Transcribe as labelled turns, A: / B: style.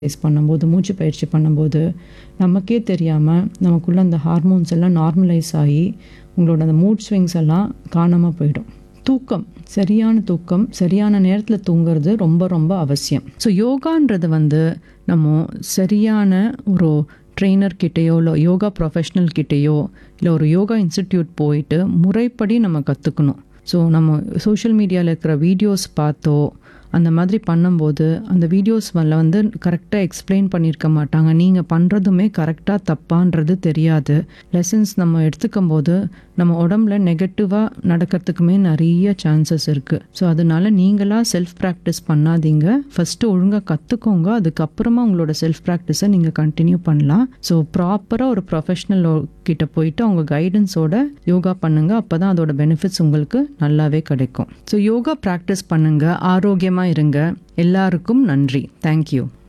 A: exercise பண்ணும்போது மூச்சு பயிற்சி பண்ணும்போது நமக்கே தெரியாமல் நமக்குள்ள அந்த ஹார்மோன்ஸ் எல்லாம் நார்மலைஸ் ஆகி உங்களோட அந்த மூட் ஸ்விங்ஸ் எல்லாம் காணாமல் போயிடும் தூக்கம் சரியான தூக்கம் சரியான நேரத்தில் தூங்குறது ரொம்ப ரொம்ப அவசியம் ஸோ யோகான்றது வந்து நம்ம சரியான ஒரு ட்ரெயினர் கிட்டேயோ இல்லை யோகா ப்ரொஃபஷ்னல் கிட்டேயோ இல்லை ஒரு யோகா இன்ஸ்டிடியூட் போயிட்டு முறைப்படி நம்ம கற்றுக்கணும் ஸோ நம்ம சோஷியல் மீடியாவில் இருக்கிற வீடியோஸ் பார்த்தோ அந்த மாதிரி பண்ணும்போது அந்த வீடியோஸ் மேலே வந்து கரெக்டாக எக்ஸ்பிளைன் பண்ணியிருக்க மாட்டாங்க நீங்கள் பண்ணுறதுமே கரெக்டாக தப்பான்றது தெரியாது லெசன்ஸ் நம்ம எடுத்துக்கும் போது நம்ம உடம்புல நெகட்டிவாக நடக்கிறதுக்குமே நிறைய சான்சஸ் இருக்குது ஸோ அதனால நீங்களாக செல்ஃப் ப்ராக்டிஸ் பண்ணாதீங்க ஃபஸ்ட்டு ஒழுங்காக கற்றுக்கோங்க அதுக்கப்புறமா உங்களோட செல்ஃப் ப்ராக்டிஸை நீங்கள் கண்டினியூ பண்ணலாம் ஸோ ப்ராப்பராக ஒரு ப்ரொஃபஷ்னல் கிட்ட போயிட்டு அவங்க கைடன்ஸோட யோகா பண்ணுங்க அப்போ தான் அதோட பெனிஃபிட்ஸ் உங்களுக்கு நல்லாவே கிடைக்கும் ஸோ யோகா ப்ராக்டிஸ் பண்ணுங்க ஆரோக்கியமாக இருங்க எல்லாருக்கும் நன்றி தேங்க்யூ